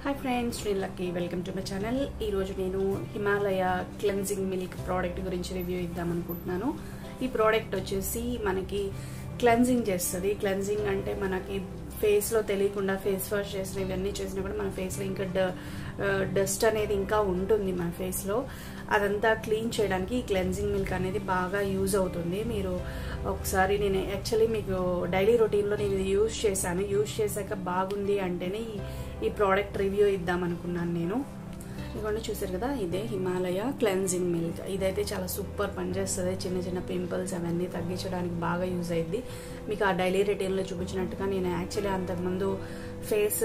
hi friends నేను Lucky welcome to my channel ఈరోజు నేను హిమాలయ క్లెన్జింగ్ మిల్క్ ప్రోడక్ట్ గురించి రివ్యూ ఇద్దాం అనుకుంటున్నాను ఈ ప్రోడక్ట్ వచ్చేసి మనకి క్లెన్జింగ్ చేస్తుంది క్లెన్జింగ్ అంటే మనకి ఫేస్లో తెలియకుండా ఫేస్ వాష్ చేసిన ఇవన్నీ చేసినా కూడా మన ఫేస్లో ఇంకా డస్ట్ అనేది ఇంకా ఉంటుంది మన ఫేస్లో అదంతా క్లీన్ చేయడానికి ఈ క్లెన్జింగ్ మిల్క్ అనేది బాగా యూజ్ అవుతుంది మీరు ఒకసారి నేను యాక్చువల్లీ మీకు డైలీ రొటీన్లో నేను ఇది యూజ్ చేశాను యూజ్ చేశాక బాగుంది అంటేనే ఈ ఈ ప్రోడక్ట్ రివ్యూ ఇద్దాం అనుకున్నాను నేను ఇదిగోండి చూసారు కదా ఇదే హిమాలయ క్లెన్జింగ్ మిల్క్ ఇదైతే చాలా సూపర్ పనిచేస్తుంది చిన్న చిన్న పింపుల్స్ అవన్నీ తగ్గించడానికి బాగా యూజ్ అయింది మీకు ఆ డైలీ రొటీన్లో చూపించినట్టుగా నేను యాక్చువల్లీ అంతకుముందు ఫేస్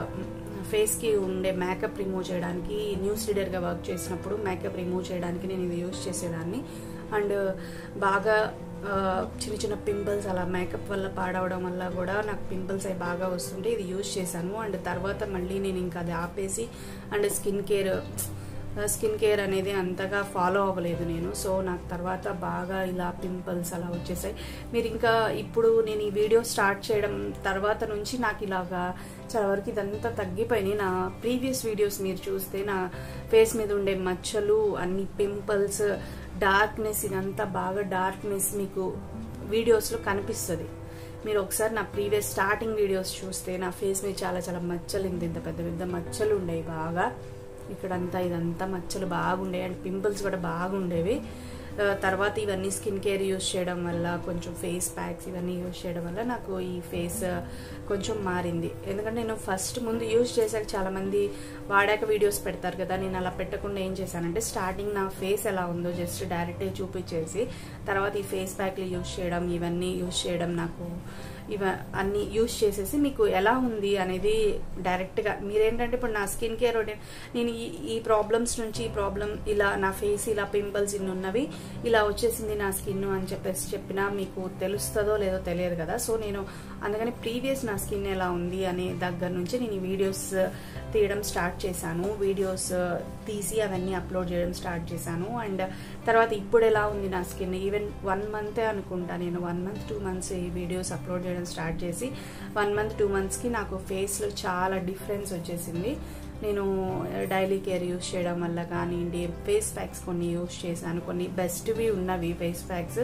ఫేస్కి ఉండే మేకప్ రిమూవ్ చేయడానికి న్యూస్ రీడర్గా వర్క్ చేసినప్పుడు మేకప్ రిమూవ్ చేయడానికి నేను ఇది యూజ్ చేసేదాన్ని అండ్ బాగా చిన్న చిన్న పింపుల్స్ అలా మేకప్ వల్ల పాడవడం వల్ల కూడా నాకు పింపుల్స్ అవి బాగా వస్తుంటే ఇది యూజ్ చేశాను అండ్ తర్వాత మళ్ళీ నేను ఇంకా అది ఆపేసి and skin care skin care అనేది అంతగా ఫాలో అవ్వలేదు నేను సో నాకు తర్వాత బాగా ఇలా పింపుల్స్ అలా వచ్చేసాయి మీరు ఇంకా ఇప్పుడు నేను ఈ వీడియో స్టార్ట్ చేయడం తర్వాత నుంచి నాకు ఇలాగా చాలా వరకు ఇదంతా తగ్గిపోయినాయి నా ప్రీవియస్ వీడియోస్ మీరు చూస్తే నా ఫేస్ మీద ఉండే మచ్చలు అన్ని పింపుల్స్ డార్క్నెస్ ఇదంతా బాగా డార్క్నెస్ మీకు వీడియోస్లో కనిపిస్తుంది మీరు ఒకసారి నా ప్రీవియస్ స్టార్టింగ్ వీడియోస్ చూస్తే నా ఫేస్ మీద చాలా చాలా మచ్చలు ఇంత ఇంత పెద్ద పెద్ద మచ్చలు ఉండేవి బాగా ఇక్కడంతా ఇదంతా మచ్చలు బాగుండేవి అండ్ పింపుల్స్ కూడా బాగుండేవి తర్వాత ఇవన్నీ స్కిన్ కేర్ యూస్ చేయడం వల్ల కొంచెం ఫేస్ ప్యాక్స్ ఇవన్నీ యూస్ చేయడం వల్ల నాకు ఈ ఫేస్ కొంచెం మారింది ఎందుకంటే నేను ఫస్ట్ ముందు యూజ్ చేశాక చాలామంది వాడాక వీడియోస్ పెడతారు కదా నేను అలా పెట్టకుండా ఏం చేశానంటే స్టార్టింగ్ నా ఫేస్ ఎలా ఉందో జస్ట్ డైరెక్ట్గా చూపించేసి తర్వాత ఈ ఫేస్ ప్యాక్లు యూజ్ చేయడం ఇవన్నీ యూజ్ చేయడం నాకు ఇవ అన్ని యూజ్ చేసేసి మీకు ఎలా ఉంది అనేది డైరెక్ట్గా మీరేంటంటే ఇప్పుడు నా స్కిన్ కేర్ రొటీన్ నేను ఈ ఈ ప్రాబ్లమ్స్ నుంచి ఈ ప్రాబ్లం ఇలా నా ఫేస్ ఇలా పింపుల్స్ ఇన్ని ఉన్నవి ఇలా వచ్చేసింది నా స్కిన్ అని చెప్పేసి చెప్పినా మీకు తెలుస్తుందో లేదో తెలియదు కదా సో నేను అందుకని ప్రీవియస్ నా స్కిన్ ఎలా ఉంది అనే దగ్గర నుంచి నేను ఈ వీడియోస్ తీయడం స్టార్ట్ చేశాను వీడియోస్ తీసి అవన్నీ అప్లోడ్ చేయడం స్టార్ట్ చేశాను అండ్ తర్వాత ఇప్పుడు ఎలా ఉంది నా స్కిన్ ఈవెన్ వన్ మంతే అనుకుంటా నేను వన్ మంత్ టూ మంత్స్ ఈ వీడియోస్ అప్లోడ్ చేయడం స్టార్ట్ చేసి వన్ మంత్ టూ మంత్స్కి నాకు ఫేస్లో చాలా డిఫరెన్స్ వచ్చేసింది నేను డైలీ కేర్ యూస్ చేయడం వల్ల కానివ్వండి ఫేస్ ప్యాక్స్ కొన్ని యూస్ చేశాను కొన్ని బెస్ట్వి ఉన్నవి ఫేస్ ప్యాక్స్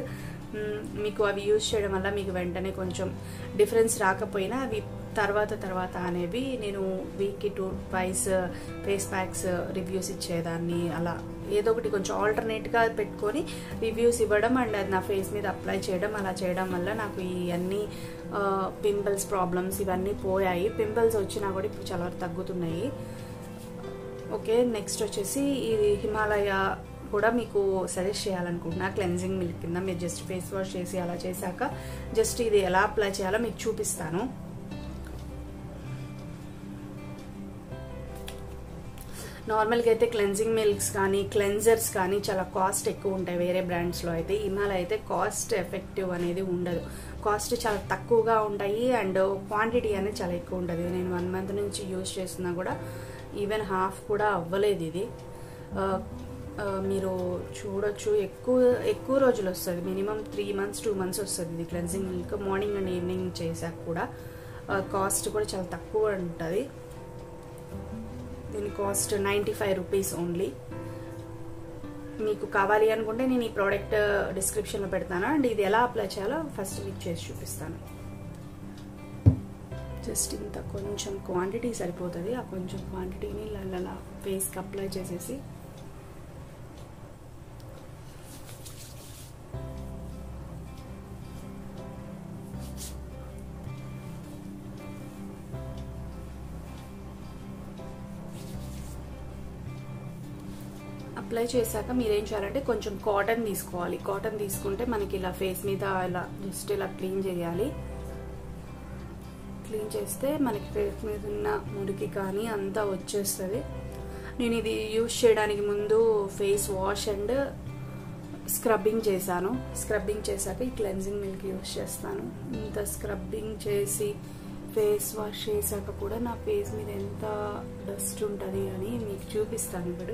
మీకు అవి యూజ్ చేయడం వల్ల మీకు వెంటనే కొంచెం డిఫరెన్స్ రాకపోయినా అవి తర్వాత తర్వాత అనేవి నేను వీక్కి two twice face packs reviews ఇచ్చేదాన్ని అలా ఏదో ఒకటి కొంచెం ఆల్టర్నేట్గా పెట్టుకొని రివ్యూస్ ఇవ్వడం అండ్ అది నా ఫేస్ మీద అప్లై చేయడం అలా చేయడం వల్ల నాకు ఈ అన్ని పింపుల్స్ ప్రాబ్లమ్స్ ఇవన్నీ పోయాయి పింపుల్స్ వచ్చినా కూడా ఇప్పుడు చాలా తగ్గుతున్నాయి ఓకే నెక్స్ట్ వచ్చేసి ఇది హిమాలయ కూడా మీకు సజెస్ట్ చేయాలనుకుంటున్నా క్లెన్జింగ్ మిల్క్ కింద మీరు జస్ట్ ఫేస్ వాష్ చేసి అలా చేశాక జస్ట్ ఇది ఎలా అప్లై చేయాలో మీకు చూపిస్తాను నార్మల్గా అయితే క్లెన్జింగ్ మిల్క్స్ కానీ క్లెన్జర్స్ కానీ చాలా కాస్ట్ ఎక్కువ ఉంటాయి వేరే బ్రాండ్స్లో అయితే హిమాలయ అయితే కాస్ట్ ఎఫెక్టివ్ అనేది ఉండదు కాస్ట్ చాలా తక్కువగా ఉంటాయి అండ్ క్వాంటిటీ అనేది చాలా ఎక్కువ ఉంటుంది నేను వన్ మంత్ నుంచి యూజ్ చేస్తున్నా కూడా ఈవెన్ హాఫ్ కూడా అవ్వలేదు ఇది మీరు చూడొచ్చు ఎక్కువ ఎక్కువ రోజులు వస్తుంది minimum three months two months వస్తుంది ఇది cleansing milk morning and evening చేశాక కూడా కాస్ట్ కూడా చాలా తక్కువ ఉంటుంది దీని cost ninety five rupees only మీకు కావాలి అనుకుంటే నేను ఈ ప్రోడక్ట్ డిస్క్రిప్షన్లో పెడతాను అండ్ ఇది ఎలా అప్లై చేయాలో ఫస్ట్ మీకు చేసి చూపిస్తాను జస్ట్ ఇంత కొంచెం క్వాంటిటీ సరిపోతుంది ఆ కొంచెం క్వాంటిటీని అలా ఫేస్కి అప్లై చేసేసి అప్లై చేశాక మీరేం చేయాలంటే కొంచెం కాటన్ తీసుకోవాలి కాటన్ తీసుకుంటే మనకి ఇలా ఫేస్ మీద ఇలా జస్ట్ ఇలా క్లీన్ చేయాలి క్లీన్ చేస్తే మనకి ఫేస్ మీద ఉన్న మురికి కానీ అంతా వచ్చేస్తుంది నేను ఇది యూజ్ చేయడానికి ముందు ఫేస్ వాష్ అండ్ స్క్రబ్బింగ్ చేశాను స్క్రబ్బింగ్ చేశాక ఈ క్లెన్జింగ్ మిల్క్ యూజ్ చేస్తాను ఇంత స్క్రబ్బింగ్ చేసి ఫేస్ వాష్ చేశాక కూడా నా ఫేస్ మీద ఎంత డస్ట్ ఉంటుంది అని మీకు చూపిస్తాను ఇప్పుడు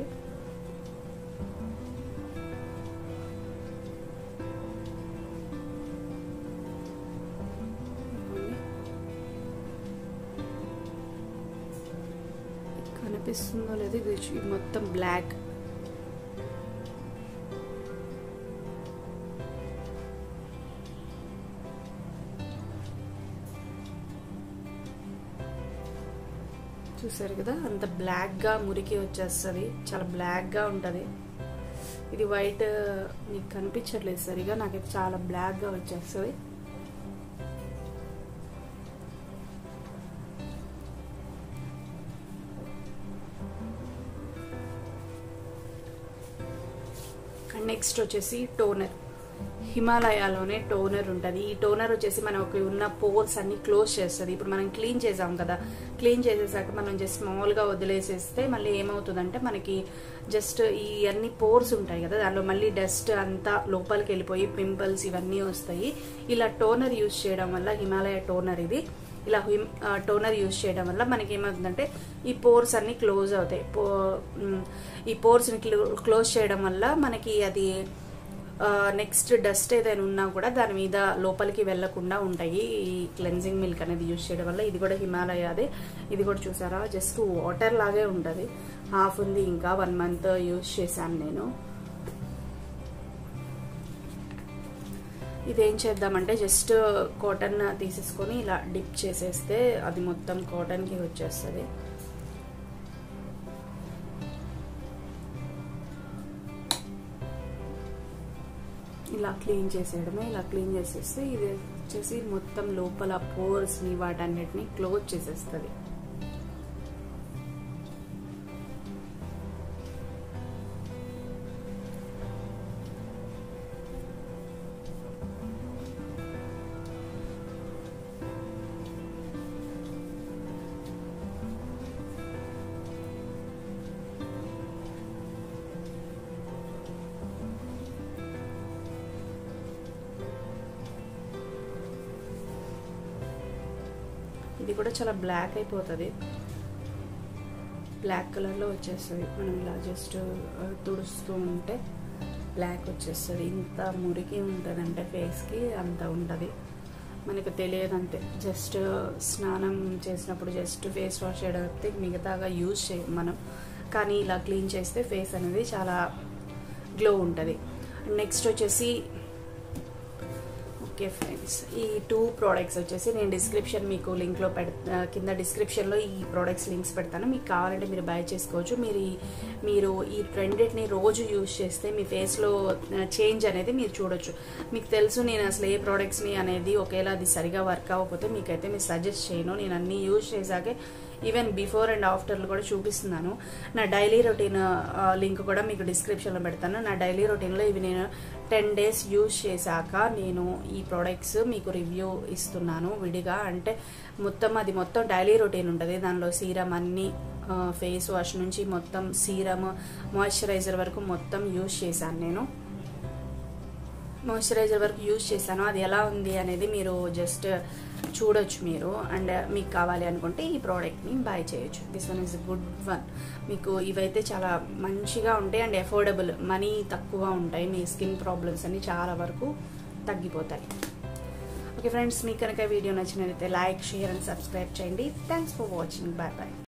కనిపిస్తుందో లేదో ఇది చూ- ఇది మొత్తం బ్లాక్ చూసారు కదా అంత బ్లాక్గా మురికి వచ్చేస్తుంది చాలా బ్లాక్గా ఉంటుంది ఇది వైట్ మీకు కనిపించట్లేదు సరిగా నాకైతే చాలా బ్లాక్గా వచ్చేస్తుంది అండ్ నెక్స్ట్ వచ్చేసి టోనర్ హిమాలయాలోనే టోనర్ ఉంటుంది ఈ టోనర్ వచ్చేసి మనకు ఉన్న పోర్స్ అన్ని క్లోజ్ చేస్తుంది ఇప్పుడు మనం క్లీన్ చేసాం కదా క్లీన్ చేసేసాక మనం జస్ట్ మామూలుగా వదిలేసేస్తే మళ్ళీ ఏమవుతుందంటే మనకి జస్ట్ ఈ అన్ని పోర్స్ ఉంటాయి కదా దానిలో మళ్ళీ డస్ట్ అంతా లోపలికి వెళ్ళిపోయి పింపుల్స్ ఇవన్నీ వస్తాయి ఇలా టోనర్ యూజ్ చేయడం వల్ల హిమాలయ టోనర్ ఇది ఇలా హిమ్ టోనర్ యూజ్ చేయడం వల్ల మనకి ఏమవుతుందంటే ఈ పోర్స్ అన్ని క్లోజ్ అవుతాయి పో మ్, ఈ పోర్స్ని క్లోజ్ చేయడం వల్ల మనకి అది నెక్స్ట్ డస్ట్ ఏదైనా ఉన్నా కూడా దాని మీద లోపలికి వెళ్లకుండా ఉంటాయి ఈ క్లెన్జింగ్ మిల్క్ అనేది యూజ్ చేయడం వల్ల ఇది కూడా హిమాలయ అదే ఇది కూడా చూసారా జస్ట్ వాటర్ లాగే ఉంటుంది హాఫ్ ఉంది ఇంకా వన్ మంత్ యూజ్ చేశాను నేను ఇదేం చేద్దామంటే జస్ట్ కాటన్ తీసేసుకొని ఇలా డిప్ చేసేస్తే అది మొత్తం కాటన్కి వచ్చేస్తుంది ఇలా క్లీన్ చేసేయడమే ఇలా క్లీన్ చేసేస్తే ఇది వచ్చేసి మొత్తం లోపల పోర్స్ని వాటన్నిటిని క్లోజ్ చేసేస్తుంది ఇది కూడా చాలా బ్లాక్ అయిపోతుంది బ్లాక్ కలర్లో వచ్చేస్తుంది మనం ఇలా జస్ట్ తుడుస్తూ ఉంటే బ్లాక్ వచ్చేస్తుంది ఇంత మురికి ఉంటుందంటే ఫేస్కి అంత ఉంటుంది మనకు తెలియదు అంతే జస్ట్ స్నానం చేసినప్పుడు జస్ట్ ఫేస్ వాష్ చేయడం తప్పితే మిగతాగా యూజ్ చేయం మనం కానీ ఇలా క్లీన్ చేస్తే ఫేస్ అనేది చాలా గ్లో ఉంటుంది నెక్స్ట్ వచ్చేసి ఓకే ఫ్రెండ్స్ ఈ టూ ప్రోడక్ట్స్ వచ్చేసి నేను డిస్క్రిప్షన్ మీకు లింక్లో పెడ కింద డిస్క్రిప్షన్లో ఈ ప్రోడక్ట్స్ లింక్స్ పెడతాను మీకు కావాలంటే మీరు బై చేసుకోవచ్చు మీరు ఈ- మీరు ఈ రెండింటిని రోజు యూజ్ చేస్తే మీ ఫేస్లో చేంజ్ అనేది మీరు చూడొచ్చు మీకు తెలుసు నేను అసలు ఏ ప్రోడక్ట్స్ని అనేది ఒకేలా అది సరిగా వర్క్ అవ్వకపోతే మీకైతే మీరు సజెస్ట్ చేయను నేను అన్నీ యూజ్ చేశాకే ఈవెన్ బిఫోర్ అండ్ ఆఫ్టర్లు కూడా చూపిస్తున్నాను నా డైలీ రొటీన్ లింక్ కూడా మీకు డిస్క్రిప్షన్లో పెడతాను నా డైలీ రొటీన్లో ఇవి నేను టెన్ డేస్ యూజ్ చేశాక నేను ఈ ప్రోడక్ట్స్ మీకు రివ్యూ ఇస్తున్నాను విడిగా అంటే మొత్తం అది మొత్తం డైలీ రొటీన్ ఉంటుంది దానిలో సీరం అన్ని ఫేస్ వాష్ నుంచి మొత్తం సీరమ్ మాయిశ్చరైజర్ వరకు మొత్తం యూజ్ చేశాను నేను మాయిశ్చరైజర్ వరకు యూజ్ చేశాను అది ఎలా ఉంది అనేది మీరు జస్ట్ చూడొచ్చు మీరు అండ్ మీకు కావాలి అనుకుంటే ఈ ప్రోడక్ట్ని బై చేయొచ్చు this one is good one మీకు ఇవైతే చాలా మంచిగా ఉంటాయి అండ్ అఫోర్డబుల్ మనీ తక్కువ ఉంటాయి మీ స్కిన్ ప్రాబ్లమ్స్ అన్ని చాలా వరకు తగ్గిపోతాయి ఓకే ఫ్రెండ్స్ మీకు కనుక వీడియో నచ్చినట్లయితే లైక్ షేర్ అండ్ సబ్స్క్రైబ్ చేయండి thanks for watching bye bye